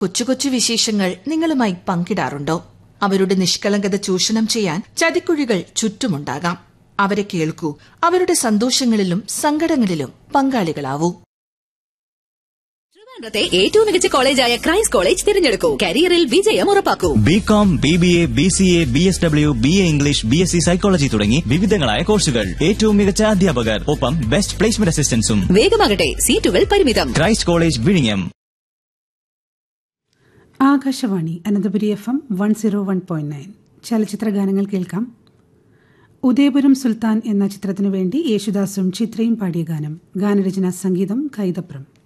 കൊച്ചു കൊച്ചു വിശേഷങ്ങൾ നിങ്ങളുമായി പങ്കിടാറുണ്ടോ അവരുടെ നിഷ്കളങ്കത ചൂഷണം ചെയ്യാൻ ചതിക്കുഴികൾ ചുറ്റുമുണ്ടാകാം അവരെ കേൾക്കൂ അവരുടെ സന്തോഷങ്ങളിലും സങ്കടങ്ങളിലും പങ്കാളികളാവൂ ട്രിവാൻഡ്രത്തെ ഏറ്റവും മികച്ച കോളേജായ ക്രൈസ്റ്റ് കോളേജ് തിരഞ്ഞെടുക്കൂ കരിയറിൽ വിജയം ഉറപ്പാക്കൂ B com B B A B C A B S W B A English B S C psychology തുടങ്ങി വിവിധങ്ങളായ കോഴ്സുകൾ ഏറ്റവും മികച്ച അധ്യാപകർ ഒപ്പം ബെസ്റ്റ് പ്ലേസ്മെന്റ് അസിസ്റ്റൻസും വേഗമാകട്ടെ സീറ്റുകൾ പരിമിതം ക്രൈസ്റ്റ് കോളേജ് വിഴിഞ്ഞം Akashvani Ananthapuri F M one zero one point nine ചലച്ചിത്ര ഗാനങ്ങൾ കേൾക്കാം ഉദയപുരം സുൽത്താൻ എന്ന ചിത്രത്തിനു വേണ്ടി യേശുദാസും ചിത്രയും പാടിയ ഗാനം ഗാനരചന സംഗീതം കൈതപ്രം